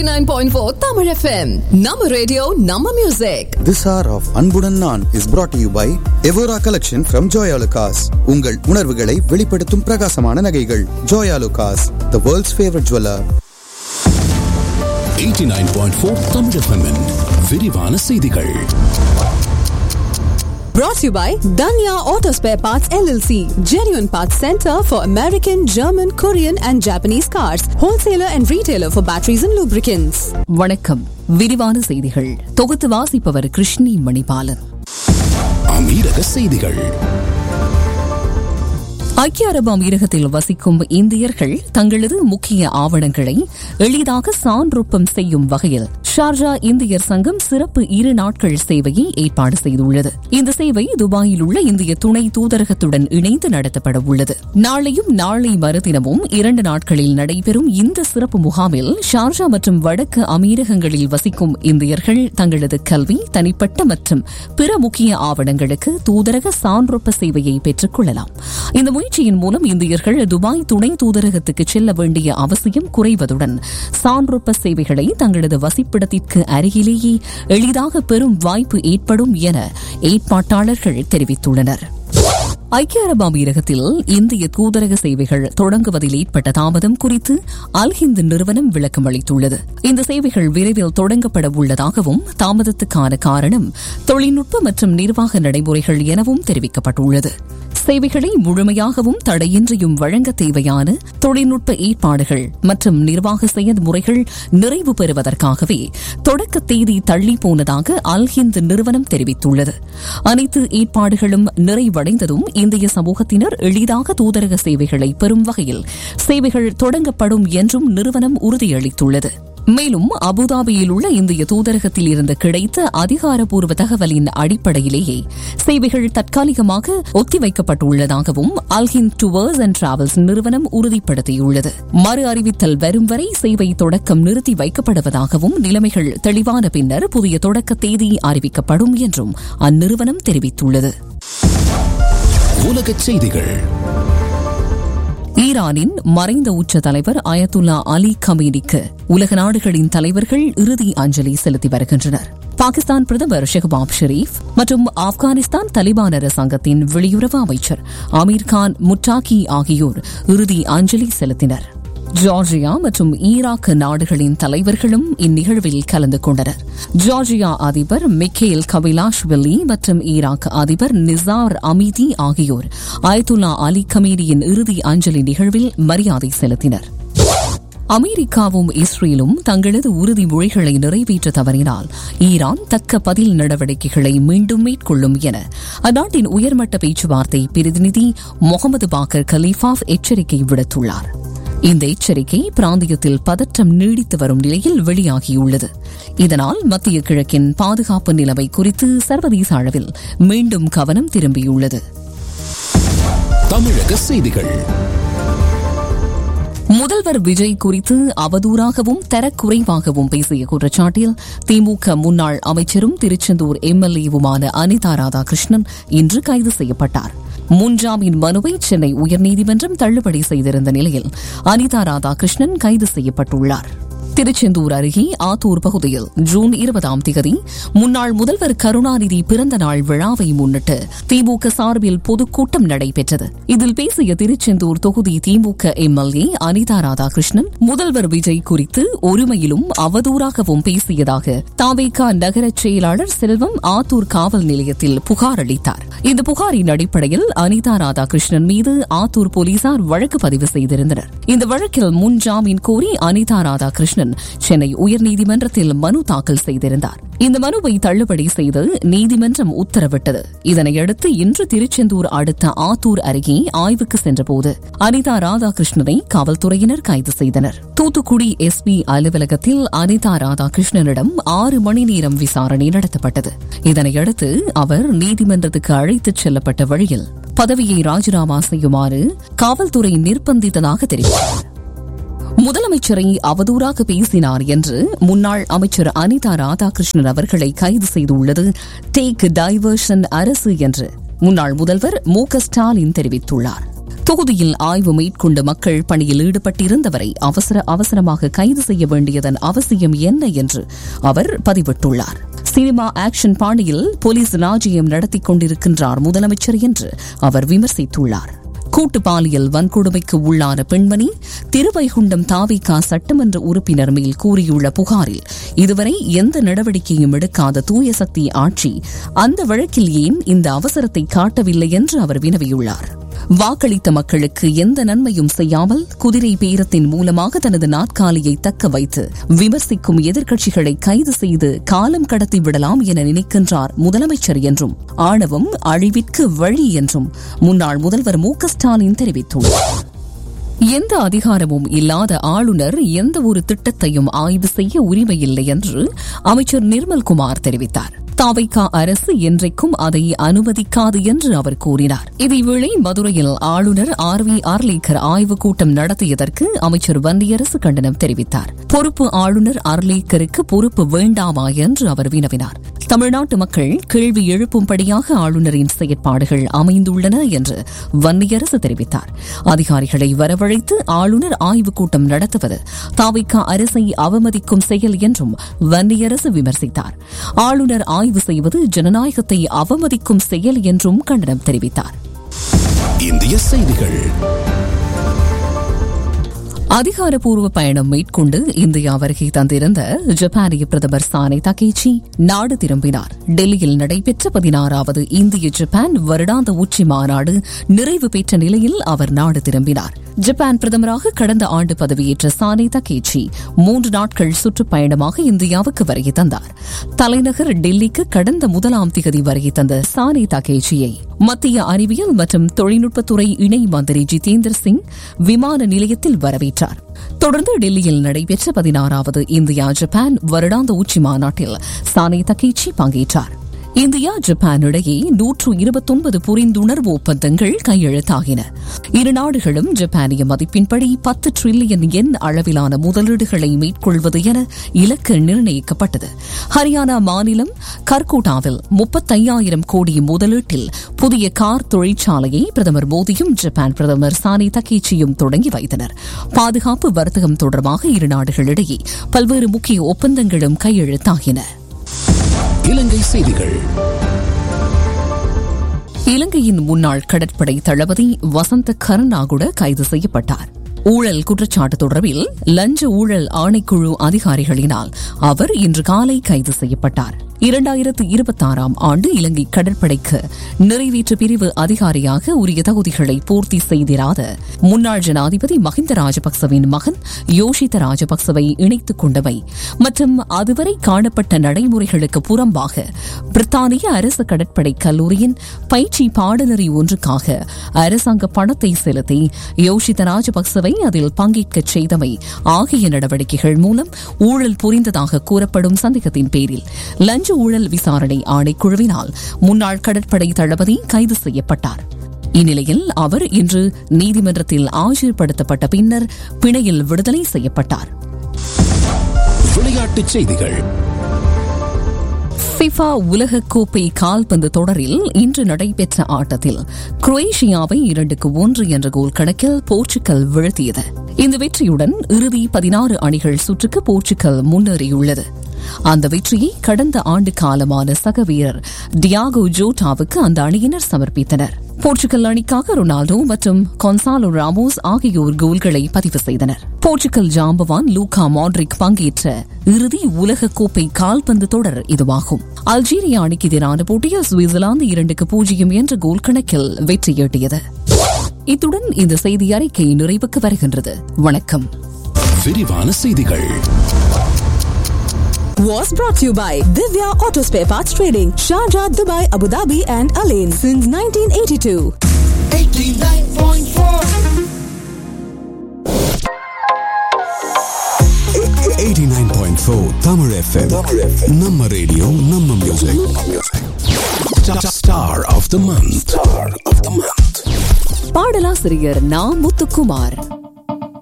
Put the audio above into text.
89.4 Tamil FM. Nama radio, Nama music. This hour of அன்புடன் நான் is brought to you by Evora Collection from Joya Lucas. உங்கள் உணர்வுகளை வெளிப்படுத்தும் பிரகாசமான நகைகள் Joya Lucas, the world's favorite jeweler. 89.4 Tamil FM -இன் விரிவான செய்திகள் Brought to you by Danya Auto Spare Parts LLC. Genuine Parts Center for American, German, Korean and Japanese cars. Wholesaler and retailer for batteries and lubricants. வணக்கம் விரிவான செய்திகள் தொகுத்து வாசிப்பவர் கிருஷ்ணி மணிபாலன் அமீரக செய்திகள் ஐக்கிய அரபு அமீரகத்தில் வசிக்கும் இந்தியர்கள் தங்களது முக்கிய ஆவணங்களை எளிதாக சான்றொப்பம் செய்யும் வகையில் ஷார்ஜா இந்தியர் சங்கம் சிறப்பு இரு நாட்கள் சேவையை ஏற்பாடு செய்துள்ளது இந்த சேவை துபாயில் உள்ள இந்திய துணை தூதரகத்துடன் இணைந்து நடத்தப்பட உள்ளது நாளையும் நாளை மறுதினமும் இரண்டு நாட்களில் நடைபெறும் இந்த சிறப்பு முகாமில் ஷார்ஜா மற்றும் வடக்கு அமீரகங்களில் வசிக்கும் இந்தியர்கள் தங்களது கல்வி தனிப்பட்ட மற்றும் பிற முக்கிய ஆவணங்களுக்கு தூதரக சான்றொப்ப சேவையை பெற்றுக் கொள்ளலாம் இந்த முயற்சியின் மூலம் இந்தியர்கள் துபாய் துணை தூதரகத்துக்கு செல்ல வேண்டிய அவசியம் குறைவதுடன் சான்றொப்ப சேவைகளை தங்களது வசிப்பிடத்திற்கு அருகிலேயே எளிதாக பெறும் வாய்ப்பு ஏற்படும் என ஏற்பாட்டாளர்கள் தெரிவித்துள்ளனர் ஐக்கிய அரபு அமீரகத்தில் இந்திய தூதரக சேவைகள் தொடங்குவதில் ஏற்பட்ட தாமதம் குறித்து அல்ஹிந்த் நிறுவனம் விளக்கம் அளித்துள்ளது இந்த சேவைகள் விரைவில் தொடங்கப்பட உள்ளதாகவும் தாமதத்துக்கான காரணம் தொழில்நுட்ப மற்றும் நிர்வாக நடைமுறைகள் எனவும் தெரிவிக்கப்பட்டுள்ளது சேவைகளை முழுமையாகவும் தடையின்றியும் வழங்க தேவையான தொழில்நுட்ப ஏற்பாடுகள் மற்றும் நிர்வாக செயல்முறைகள் நிறைவு பெறுவதற்காகவே தொடக்க தேதி தள்ளி போனதாக அல்ஹிந்த் நிறுவனம் தெரிவித்துள்ளது அனைத்து ஏற்பாடுகளும் நிறைவடைந்ததும் இந்திய சமூகத்தினர் எளிதாக தூதரக சேவைகளை பெறும் வகையில் சேவைகள் தொடங்கப்படும் என்றும் நிறுவனம் உறுதியளித்துள்ளது மேலும் அபுதாபியில் உள்ள இந்திய தூதரகத்தில் இருந்து கிடைத்த அதிகாரப்பூர்வ தகவலின் அடிப்படையிலேயே சேவைகள் தற்காலிகமாக ஒத்திவைக்கப்பட்டுள்ளதாகவும் அல்ஹின் டுவர்ஸ் அண்ட் டிராவல்ஸ் நிறுவனம் உறுதிப்படுத்தியுள்ளது மறு அறிவித்தல் வரும் வரை சேவை தொடக்கம் நிறுத்தி வைக்கப்படுவதாகவும் நிலைமைகள் தெளிவான பின்னர் புதிய தொடக்க தேதி அறிவிக்கப்படும் என்றும் அந்நிறுவனம் தெரிவித்துள்ளது உலகச் செய்திகள் ஈரானின் மறைந்த உச்ச தலைவர் அயத்துல்லா அலி கமீனிக்கு உலக நாடுகளின் தலைவர்கள் இறுதி அஞ்சலி செலுத்தி வருகின்றனர் பாகிஸ்தான் பிரதமர் ஷெஹபாப் ஷெரீப் மற்றும் ஆப்கானிஸ்தான் தலிபான் அரசாங்கத்தின் வெளியுறவு அமைச்சர் அமீர் கான் முட்டாக்கி ஆகியோர் இறுதி அஞ்சலி செலுத்தினர் ஜார்ஜியா மற்றும் ஈராக் நாடுகளின் தலைவர்களும் இந்நிகழ்வில் கலந்து கொண்டனர் ஜார்ஜியா அதிபர் மிக்கேல் கபிலாஷ்வெல்லி மற்றும் ஈராக் அதிபர் நிசார் அமீதி ஆகியோர் அயத்துல்லா அலி கமீரியின் இறுதி அஞ்சலி நிகழ்வில் மரியாதை செலுத்தினர் அமெரிக்காவும் இஸ்ரேலும் தங்களது உறுதிமொழிகளை நிறைவேற்ற தவறினால் ஈரான் தக்க பதில் நடவடிக்கைகளை மீண்டும் மேற்கொள்ளும் என அந்நாட்டின் உயர்மட்ட பேச்சுவார்த்தை பிரதிநிதி முகமது பாக்கர் கலீஃபாப் எச்சரிக்கை விடுத்துள்ளார் இந்த எச்சரிக்கை பிராந்தியத்தில் பதற்றம் நீடித்து வரும் நிலையில் வெளியாகியுள்ளது இதனால் மத்திய கிழக்கின் பாதுகாப்பு நிலைமை குறித்து சர்வதேச அளவில் மீண்டும் கவனம் திரும்பியுள்ளது தமிழக செய்திகள் முதல்வர் விஜய் குறித்து அவதூறாகவும் தரக்குறைவாகவும் பேசிய குற்றச்சாட்டில் திமுக முன்னாள் அமைச்சரும் திருச்செந்தூர் எம்எல்ஏவுமான அனிதா ராதாகிருஷ்ணன் இன்று கைது செய்யப்பட்டார் முன்ஜாமீன் மனுவை சென்னை உயர்நீதிமன்றம் தள்ளுபடி செய்திருந்த நிலையில் அனிதா ராதாகிருஷ்ணன் கைது செய்யப்பட்டுள்ளார் திருச்செந்தூர் அருகே ஆத்தூர் பகுதியில் ஜூன் இருபதாம் தேதி முன்னாள் முதல்வர் கருணாநிதி பிறந்த நாள் விழாவை முன்னிட்டு திமுக சார்பில் பொதுக்கூட்டம் நடைபெற்றது இதில் பேசிய திருச்செந்தூர் தொகுதி திமுக எம்எல்ஏ அனிதா ராதாகிருஷ்ணன் முதல்வர் விஜய் குறித்து ஒருமையிலும் அவதூறாகவும் பேசியதாக தாவேகா நகர செயலாளர் செல்வம் ஆத்தூர் காவல் நிலையத்தில் புகார் அளித்தார் இந்த புகாரின் அடிப்படையில் அனிதா ராதாகிருஷ்ணன் மீது ஆத்தூர் போலீசார் வழக்கு பதிவு செய்திருந்தனர் இந்த வழக்கில் முன் ஜாமீன் கோரி அனிதா ராதாகிருஷ்ணன் சென்னை உயர்நீதிமன்றத்தில் மனு தாக்கல் செய்திருந்தார் இந்த மனுவை தள்ளுபடி செய்து நீதிமன்றம் உத்தரவிட்டது இதனையடுத்து இன்று திருச்செந்தூர் அடுத்த ஆத்தூர் அருகே ஆய்வுக்கு சென்றபோது அனிதா ராதாகிருஷ்ணனை காவல்துறையினர் கைது செய்தனர் தூத்துக்குடி எஸ்பி அலுவலகத்தில் அனிதா ராதாகிருஷ்ணனிடம் ஆறு மணி நேரம் விசாரணை நடத்தப்பட்டது இதனையடுத்து அவர் நீதிமன்றத்துக்கு அழைத்துச் செல்லப்பட்ட வழியில் பதவியை ராஜினாமா செய்யுமாறு காவல்துறை நிர்பந்தித்ததாக தெரிவித்தார் முதலமைச்சரை அவதூறாக பேசினார் என்று முன்னாள் அமைச்சர் அனிதா ராதாகிருஷ்ணன் அவர்களை கைது செய்துள்ளது டேக் டைவர்ஷன் அரசு என்று முன்னாள் முதல்வர் மு க ஸ்டாலின் தெரிவித்துள்ளார் தொகுதியில் ஆய்வு மேற்கொண்டு மக்கள் பணியில் ஈடுபட்டிருந்தவரை அவசர அவசரமாக கைது செய்ய வேண்டியதன் அவசியம் என்ன என்று அவர் பதிவிட்டுள்ளார் சினிமா ஆக்ஷன் பாணியில் போலீஸ் ராஜ்யம் நடத்திக் கொண்டிருக்கின்றார் முதலமைச்சர் என்று அவர் விமர்சித்துள்ளார் கூட்டு பாலியல் வன்கொடுமைக்கு உள்ளான பெண்மணி திருவைகுண்டம் தாவிகா சட்டமன்ற உறுப்பினர் மேல் கூறியுள்ள புகாரில் இதுவரை எந்த நடவடிக்கையும் எடுக்காத தூய சக்தி ஆட்சி அந்த வழக்கில் ஏன் இந்த அவசரத்தை காட்டவில்லை என்று அவர் வினவியுள்ளார் வாக்களித்த மக்களுக்கு எந்த நன்மையும் செய்யாமல் குதிரை பேரத்தின் மூலமாக தனது நாற்காலியை தக்க வைத்து விமர்சிக்கும் எதிர்க்கட்சிகளை கைது செய்து காலம் கடத்தி விடலாம் என நினைக்கின்றார் முதலமைச்சர் என்றும் ஆணவம் அழிவிற்கு வழி என்றும் முன்னாள் முதல்வர் மு க ஸ்டாலின் தெரிவித்துள்ளார் எந்த அதிகாரமும் இல்லாத ஆளுநர் எந்த ஒரு திட்டத்தையும் ஆய்வு செய்ய உரிமையில்லை என்று அமைச்சர் நிர்மல்குமார் தெரிவித்தார் தாவைக்கா அரசு என்றைக்கும் அதை அனுமதிக்காது என்று அவர் கூறினார் இதேவேளை மதுரையில் ஆளுநர் ஆர் வி ஆர்லேக்கர் ஆய்வுக் கூட்டம் நடத்தியதற்கு அமைச்சர் வன்னியரசு கண்டனம் தெரிவித்தார் பொறுப்பு ஆளுநர் ஆர்லேக்கருக்கு பொறுப்பு வேண்டாமா என்று அவர் வினவினார் தமிழ்நாட்டு மக்கள் கேள்வி எழுப்பும்படியாக ஆளுநரின் செயற்பாடுகள் அமைந்துள்ளன என்று வன்னியரசு தெரிவித்தார் அதிகாரிகளை வரவழைத்து ஆளுநர் ஆய்வுக் கூட்டம் நடத்துவது தாவிக்கா அரசை அவமதிக்கும் செயல் என்றும் வன்னியரசு விமர்சித்தார் ஆளுநர் ஆய்வு செய்வது ஜனநாயகத்தை அவமதிக்கும் செயல் என்றும் கண்டனம் தெரிவித்தார் இந்திய செய்திகள் அதிகாரப்பூர்வ பயணம் மேற்கொண்டு இந்தியா வருகை தந்திருந்த ஜப்பானிய பிரதமர் சானை தகேச்சி நாடு திரும்பினார் டெல்லியில் நடைபெற்ற பதினாறாவது இந்திய ஜப்பான் வருடாந்த உச்சி மாநாடு நிறைவு பெற்ற நிலையில் அவர் நாடு திரும்பினார் ஜப்பான் பிரதமராக கடந்த ஆண்டு பதவியேற்ற சானை தகேச்சி மூன்று நாட்கள் சுற்றுப்பயணமாக இந்தியாவுக்கு வருகை தந்தார் தலைநகர் டெல்லிக்கு கடந்த முதலாம் திகதி வருகை தந்த சானை தகேச்சியை மத்திய அறிவியல் மற்றும் தொழில்நுட்பத்துறை இணை மந்திரி ஜிதேந்திர சிங் விமான நிலையத்தில் வரவேற்றார் தொடர்ந்து டெல்லியில் நடைபெற்ற பதினாறாவது இந்தியா ஜப்பான் வருடாந்த உச்சி மாநாட்டில் சானை தகேச்சி பங்கேற்றார் இந்தியா ஜப்பான் இடையே நூற்று இருபத்தொன்பது புரிந்துணர்வு ஒப்பந்தங்கள் கையெழுத்தாகின இரு நாடுகளும் ஜப்பானிய மதிப்பின்படி பத்து டிரில்லியன் எண் அளவிலான முதலீடுகளை மேற்கொள்வது என இலக்கு நிர்ணயிக்கப்பட்டது ஹரியானா மாநிலம் கர்கோட்டாவில் முப்பத்தையாயிரம் கோடி முதலீட்டில் புதிய கார் தொழிற்சாலையை பிரதமர் மோடியும் ஜப்பான் பிரதமர் சானி தகேச்சியும் தொடங்கி வைத்தனர் பாதுகாப்பு வர்த்தகம் தொடர்பாக இரு நாடுகளிடையே பல்வேறு முக்கிய ஒப்பந்தங்களும் கையெழுத்தாகின இலங்கை செய்திகள் இலங்கையின் முன்னாள் கடற்படை தளபதி வசந்த கருணாகுட கைது செய்யப்பட்டார் ஊழல் குற்றச்சாட்டு தொடர்பில் லஞ்ச ஊழல் ஆணைக்குழு அதிகாரிகளினால் அவர் இன்று காலை கைது செய்யப்பட்டார் இரண்டாயிரத்து இருபத்தாறாம் ஆண்டு இலங்கை கடற்படைக்கு நிறைவேற்று பிரிவு அதிகாரியாக உரிய தகுதிகளை பூர்த்தி செய்திராத முன்னாள் ஜனாதிபதி மஹிந்த ராஜபக்சவின் மகன் யோஷித ராஜபக்சவை இணைத்துக் கொண்டவை மற்றும் அதுவரை காணப்பட்ட நடைமுறைகளுக்கு புறம்பாக பிரித்தானிய அரசு கடற்படை கல்லூரியின் பயிற்சி பாடநெறி ஒன்றுக்காக அரசாங்க பணத்தை செலுத்தி யோஷித ராஜபக்சவை அதில் பங்கேற்கச் செய்தமை ஆகிய நடவடிக்கைகள் மூலம் ஊழல் புரிந்ததாக கூறப்படும் சந்தேகத்தின் பேரில் லஞ்ச ஊழல் விசாரணை ஆணைக்குழுவினால் முன்னாள் கடற்படை தளபதி கைது செய்யப்பட்டார் இந்நிலையில் அவர் இன்று நீதிமன்றத்தில் ஆஜர்படுத்தப்பட்ட பின்னர் பிணையில் விடுதலை செய்யப்பட்டார் விளையாட்டுச் செய்திகள் ஃபிஃபா உலகக்கோப்பை கால்பந்து தொடரில் இன்று நடைபெற்ற ஆட்டத்தில் குரோேஷியாவை இரண்டுக்கு ஒன்று என்ற கோல் கணக்கில் போர்ச்சுகல் வீழ்த்தியது இந்த வெற்றியுடன் இறுதி பதினாறு அணிகள் சுற்றுக்கு போர்ச்சுகல் முன்னேறியுள்ளது அந்த வெற்றியை கடந்த ஆண்டு காலமான சக வீரர் டியாகோ ஜோட்டாவுக்கு அந்த அணியினர் சமர்ப்பித்தனர் போர்ச்சுகல் அணிக்காக ரொனால்டோ மற்றும் கொன்சாலோ ராமோஸ் ஆகியோர் கோல்களை பதிவு செய்தனர் போர்ச்சுகல் ஜாம்பவான் லூகா மாட்ரிக் பங்கேற்ற இறுதி உலக கோப்பை கால்பந்து தொடர் இதுவாகும் அல்ஜீரியா அணிக்கு எதிரான போட்டியில் சுவிட்சர்லாந்து இரண்டுக்கு பூஜ்ஜியம் என்ற கோல் கணக்கில் வெற்றியீட்டியது இத்துடன் இந்த செய்தி அறிக்கை நிறைவுக்கு வருகின்றது வணக்கம் விரிவான செய்திகள் Was brought to you by Divya Auto Spare Parts Trading, Sharjah, Dubai, Abu Dhabi, and Alain since 1982. 89.4 Tamil FM நம்ம ரேடியோ நம்ம music star of the month star of the month பாடலாசிரியர் நா முத்துக்குமார்